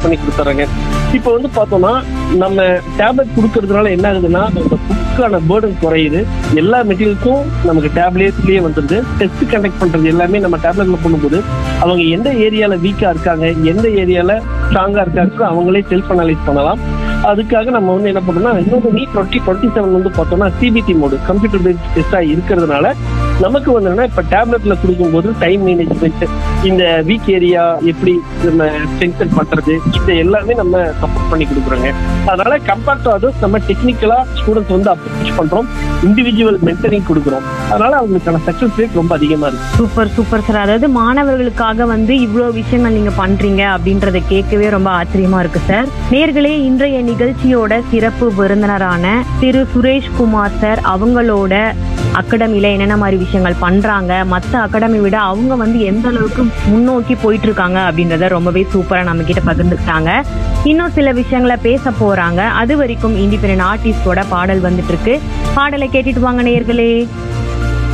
பண்ணி கொடுத்துறாங்க இப்போ வந்து பார்த்தோம்னா நம்ம டேப்லெட் கொடுக்கறதுனால என்ன ஆகுதுன்னா அந்த புக்கான பேர்டன் குறையுது எல்லா மெட்டீரியல்ஸும் நமக்கு டேப்லெட்லயே வந்துருது டெஸ்ட் கண்டக்ட் பண்றது எல்லாமே நம்ம டேப்லெட்ல பண்ணும்போது அவங்க எந்த ஏரியால வீக்கா இருக்காங்க எந்த ஏரியால ஸ்ட்ராங்கா இருக்காங்க அவங்களே செல்ஃப் அனலைஸ் பண்ணலாம் அதுக்காக நம்ம வந்து என்ன பண்ணோம்னா இன்னொரு நீ டுவெண்ட்டி டுவெண்ட்டி செவன் வந்து பார்த்தோம்னா சிபிடி மோடு கம்ப்யூட்டர் பேஸ்ட் டெஸ்டா இருக்கிறதுனால நமக்கு வந்து என்னன்னா இப்ப டேப்லெட்ல கொடுக்கும்போது டைம் மேனேஜ்மெண்ட் இந்த வீக் ஏரியா எப்படி நம்ம ஸ்ட்ரென்தன் பண்றது இந்த எல்லாமே நம்ம சப்போர்ட் பண்ணி கொடுக்குறோங்க அதனால கம்பேர்ட் டு அதர்ஸ் நம்ம டெக்னிக்கலா ஸ்டூடெண்ட்ஸ் வந்து அப்ரோச் பண்றோம் இண்டிவிஜுவல் மென்டரிங் கொடுக்குறோம் அதனால அவங்களுக்கான சக்சஸ் ரேட் ரொம்ப அதிகமா இருக்கு சூப்பர் சூப்பர் சார் அதாவது மாணவர்களுக்காக வந்து இவ்வளோ விஷயங்கள் நீங்க பண்றீங்க அப்படின்றத கேட்கவே ரொம்ப ஆச்சரியமா இருக்கு சார் நேர்களே இன்றைய நிகழ்ச்சியோட சிறப்பு விருந்தினரான திரு சுரேஷ் குமார் சார் அவங்களோட அகாடமில என்னென்ன மாதிரி விஷயங்கள் பண்றாங்க மற்ற அகாடமி விட அவங்க வந்து எந்த அளவுக்கு முன்னோக்கி போயிட்டு இருக்காங்க அப்படின்றத ரொம்பவே சூப்பரா நம்ம கிட்ட பகிர்ந்துக்கிட்டாங்க இன்னும் சில விஷயங்களை பேச போறாங்க அது வரைக்கும் இண்டிபெண்டன்ட் ஆர்டிஸ்டோட பாடல் வந்துட்டு இருக்கு பாடலை கேட்டுட்டு வாங்க நேர்களே